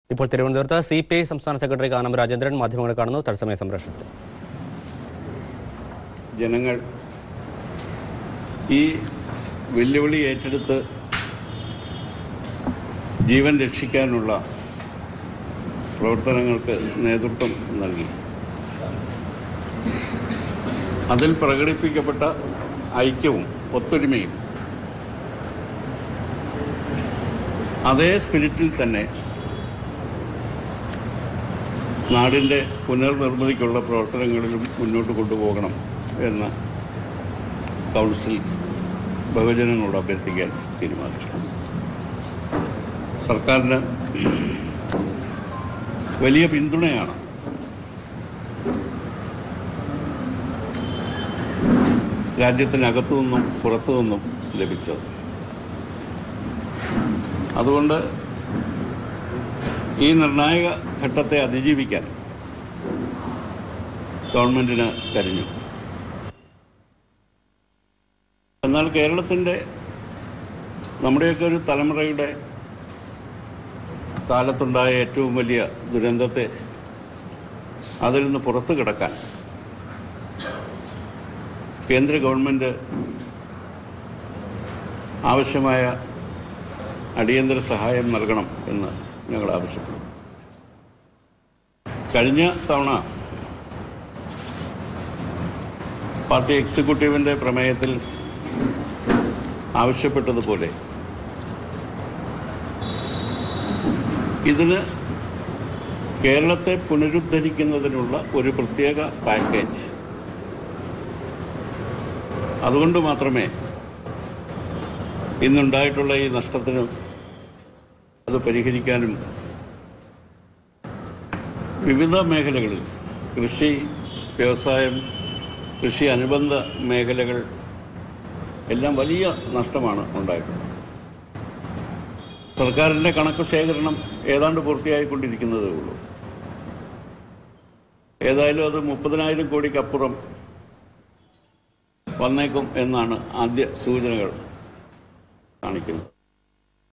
ഇപ്പോൾ തിരുവനന്തപുരത്ത് C P I സംസ്ഥാന സെക്രട്ടറി കാനം രാജേന്ദ്രൻ മാധ്യമങ്ങളെ കാണുന്നു തത്സമയ സംപ്രേഷണത്തിൽ ജനങ്ങൾ ഈ വെല്ലുവിളി ഏറ്റെടുത്ത് ജീവൻ രക്ഷിക്കാനുള്ള പ്രവർത്തനങ്ങൾക്ക് നേതൃത്വം നൽകി അതിൽ പ്രകടിപ്പിക്കപ്പെട്ട ഐക്യവും ഒത്തൊരുമയും അതേ സ്പിരിറ്റിൽ തന്നെ നാടിൻ്റെ പുനർനിർമ്മിതിക്കുള്ള പ്രവർത്തനങ്ങളിലും മുന്നോട്ട് കൊണ്ടുപോകണം എന്ന് കൗൺസിൽ ബഹുജനങ്ങളോട് അഭ്യർത്ഥിക്കാൻ തീരുമാനിച്ചു സർക്കാരിന് വലിയ പിന്തുണയാണ് രാജ്യത്തിനകത്തു നിന്നും പുറത്തു നിന്നും ലഭിച്ചത് അതുകൊണ്ട് ഈ നിർണായക ഘട്ടത്തെ അതിജീവിക്കാൻ ഗവൺമെൻറ്റിന് കഴിഞ്ഞു എന്നാൽ കേരളത്തിൻ്റെ നമ്മുടെയൊക്കെ ഒരു തലമുറയുടെ കാലത്തുണ്ടായ ഏറ്റവും വലിയ ദുരന്തത്തെ അതിൽ നിന്ന് പുറത്തു കിടക്കാൻ കേന്ദ്ര ഗവൺമെൻറ് ആവശ്യമായ അടിയന്തര സഹായം നൽകണം എന്ന് ഞങ്ങൾ ആവശ്യപ്പെടുന്നു കഴിഞ്ഞ തവണ പാർട്ടി എക്സിക്യൂട്ടീവിൻ്റെ പ്രമേയത്തിൽ ആവശ്യപ്പെട്ടതുപോലെ ഇതിന് കേരളത്തെ പുനരുദ്ധരിക്കുന്നതിനുള്ള ഒരു പ്രത്യേക പാക്കേജ് അതുകൊണ്ട് മാത്രമേ ഇന്നുണ്ടായിട്ടുള്ള ഈ നഷ്ടത്തിന് അത് പരിഹരിക്കാനും വിവിധ മേഖലകളിൽ കൃഷി വ്യവസായം കൃഷി അനുബന്ധ മേഖലകൾ എല്ലാം വലിയ നഷ്ടമാണ് ഉണ്ടായിട്ടുള്ളത് സർക്കാരിൻ്റെ കണക്ക് ശേഖരണം ഏതാണ്ട് പൂർത്തിയായിക്കൊണ്ടിരിക്കുന്നതേ ഉള്ളൂ ഏതായാലും അത് മുപ്പതിനായിരം കോടിക്കപ്പുറം വന്നേക്കും എന്നാണ് ആദ്യ സൂചനകൾ കാണിക്കുന്നത്